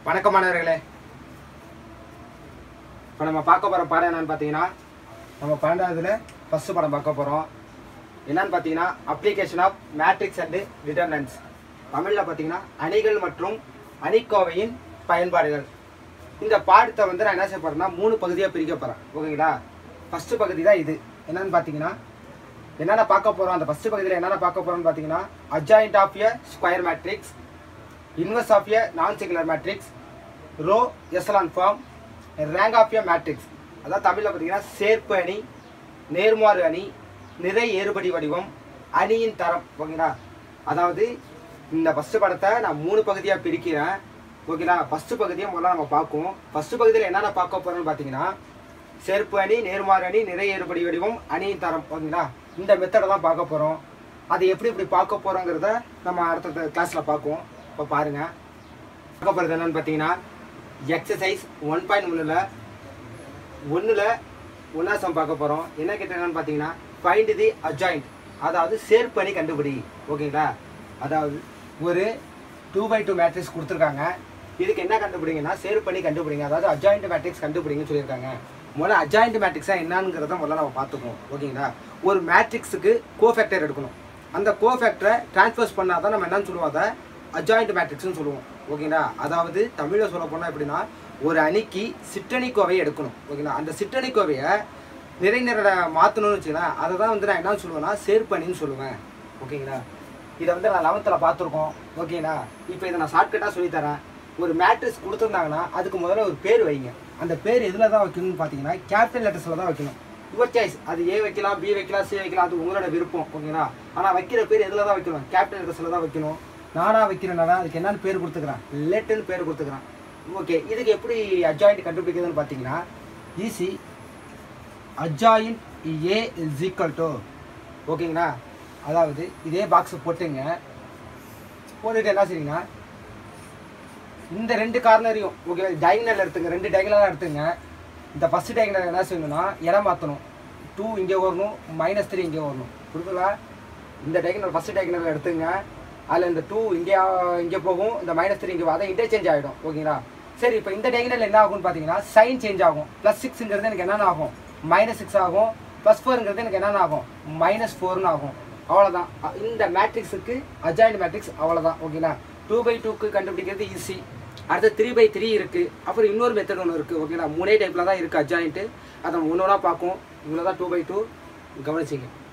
வணக்கம் மாணவர்களே இப்போ நம்ம பார்க்க போகிற பாடம் என்னன்னு பார்த்தீங்கன்னா நம்ம பன்னெண்டாவதுல ஃபஸ்ட்டு படம் பார்க்க போகிறோம் என்னன்னு பார்த்தீங்கன்னா application of matrix and determinants தமிழில் பார்த்தீங்கன்னா அணிகள் மற்றும் அணிக்கோவையின் பயன்பாடுகள் இந்த பாடத்தை வந்து நான் என்ன செய்ய போகிறேன்னா மூணு பகுதியாக பிரிக்க போகிறேன் ஓகேங்களா ஃபஸ்ட்டு பகுதி தான் இது என்னன்னு பார்த்தீங்கன்னா என்னென்ன பார்க்க போகிறோம் அந்த ஃபஸ்ட்டு பகுதியில் என்னென்ன பார்க்க போகிறோம்னு பார்த்தீங்கன்னா adjoint of a square matrix inverse of a non-singular matrix row echelon form rank of a matrix அதாவது தமிழில் பார்த்தீங்கன்னா சேர்ப்பு அணி நேர்மாறு அணி நிறை ஏறுபடி வடிவம் அணியின் தரம் ஓகேங்களா அதாவது இந்த ஃபஸ்ட்டு படத்தை நான் மூணு பகுதியாக பிரிக்கிறேன் ஓகேங்களா ஃபஸ்ட்டு பகுதியை முதல்ல நம்ம பார்க்குவோம் ஃபஸ்ட்டு பகுதியில் என்னென்ன பார்க்க போகிறோம்னு பார்த்தீங்கன்னா சேர்ப்பு அணி நேர்மாறு அணி நிறை ஏறுபடி வடிவம் அணியின் தரம் ஓகேங்களா இந்த மெத்தடை தான் பார்க்க போகிறோம் அது எப்படி இப்படி பார்க்க போகிறோங்கிறத நம்ம அடுத்த கிளாஸில் பார்க்குவோம் இப்போ பாருங்கள் பார்க்க போகிறது என்னன்னு பார்த்தீங்கன்னா எக்ஸசைஸ் ஒன் பாயிண்ட் ஒன்றில் ஒன்றில் ஒன்றா சம் பார்க்க போகிறோம் என்ன கேட்டாங்கன்னு பார்த்தீங்கன்னா ஃபைண்ட் தி அஜாயிண்ட் அதாவது சேர்ப்பணி கண்டுபிடி ஓகேங்களா அதாவது ஒரு டூ பை டூ மேட்ரிக்ஸ் கொடுத்துருக்காங்க இதுக்கு என்ன கண்டுபிடிங்கன்னா சேர்ப்பணி கண்டுபிடிங்க அதாவது அஜாயிண்ட் மேட்ரிக்ஸ் கண்டுபிடிங்கன்னு சொல்லியிருக்காங்க முதல்ல அஜாயிண்ட் மேட்ரிக்ஸாக என்னங்கிறத முதல்ல நம்ம பார்த்துக்குவோம் ஓகேங்களா ஒரு மேட்ரிக்ஸுக்கு கோஃபேக்டர் எடுக்கணும் அந்த கோஃபேக்டரை டிரான்ஸ்ஃபர்ஸ் பண்ணால் தான் நம்ம என்னன்னு சொல்லுவோம் அதை அஜாயிண்ட் மேட்ரிக்ஸ்னு சொல்லுவோம் ஓகேங்களா அதாவது தமிழில் சொல்ல போனால் எப்படின்னா ஒரு அணிக்கு சிற்றணி கோவையை எடுக்கணும் ஓகேங்களா அந்த சிற்றணி கோவையை நிறை நிற மாற்றணும்னு வச்சுக்கலாம் அதை தான் வந்து நான் என்ன சொல்லுவேன்னா சேர்ப்பணின்னு சொல்லுவேன் ஓகேங்களா இதை வந்து நான் லெவன்த்தில் பார்த்துருக்கோம் ஓகேங்களா இப்போ இதை நான் ஷார்ட்கட்டாக சொல்லித்தரேன் ஒரு மேட்ரிக்ஸ் கொடுத்துருந்தாங்கன்னா அதுக்கு முதல்ல ஒரு பேர் வைங்க அந்த பேர் எதில் தான் வைக்கணும்னு பார்த்தீங்கன்னா கேபிட்டல் லெட்டர்ஸில் தான் வைக்கணும் யுவர் சாய்ஸ் அது ஏ வைக்கலாம் பி வைக்கலாம் சி வைக்கலாம் அது உங்களோட விருப்பம் ஓகேங்களா ஆனால் வைக்கிற பேர் எதில் தான் வைக்கணும் கேபிட்டல் லெட்டர்ஸில் தான் வைக்கணும் நானாக வைக்கிறேன்னா அதுக்கு என்னன்னு பேர் கொடுத்துக்கிறேன் லெட்டுன்னு பேர் கொடுத்துக்கிறேன் ஓகே இதுக்கு எப்படி அஜாயிண்ட் கண்டுபிடிக்கிறதுன்னு பார்த்தீங்கன்னா easy adjoint A is equal to ஓகேங்களா அதாவது இதே பாக்ஸ் போட்டுங்க போட்டுட்டு என்ன செய்யுங்க இந்த ரெண்டு கார்னரையும் ஓகே டயகனல் எடுத்துங்க ரெண்டு டயகனலாக எடுத்துங்க இந்த ஃபஸ்ட் டயகனல் என்ன செய்யணும்னா இடம் மாற்றணும் டூ இங்கே வரணும் மைனஸ் த்ரீ இங்கே வரணும் புரியுதுங்களா இந்த டயகனல் ஃபஸ்ட் டயகனல் எடுத்துங்க அதில் இந்த டூ இங்கே இங்கே போகும் இந்த மைனஸ் த்ரீ இங்கே அதை இன்டர்சேஞ்ச் ஆகிடும் ஓகேங்களா சரி இப்போ இந்த டயகனல் என்ன ஆகும்னு பார்த்தீங்கன்னா சைன் சேஞ்ச் ஆகும் ப்ளஸ் சிக்ஸுங்கிறது எனக்கு என்னென்ன ஆகும் மைனஸ் சிக்ஸ் ஆகும் ப்ளஸ் ஃபோருங்கிறது எனக்கு என்னென்ன ஆகும் மைனஸ் ஃபோர்னு ஆகும் அவ்வளோதான் இந்த மேட்ரிக்ஸுக்கு அஜாயிண்ட் மேட்ரிக்ஸ் அவ்வளோதான் ஓகேங்களா டூ பை டூக்கு கண்டுபிடிக்கிறது ஈஸி அடுத்து த்ரீ பை த்ரீ இருக்குது அப்புறம் இன்னொரு மெத்தட் ஒன்று இருக்குது ஓகேங்களா மூணே டைப்பில் தான் இருக்குது அஜாயிண்ட்டு அதை ஒன்று ஒன்றா பார்க்கும் இவ்வளோ தான் டூ பை டூ கவனிச்சிங்க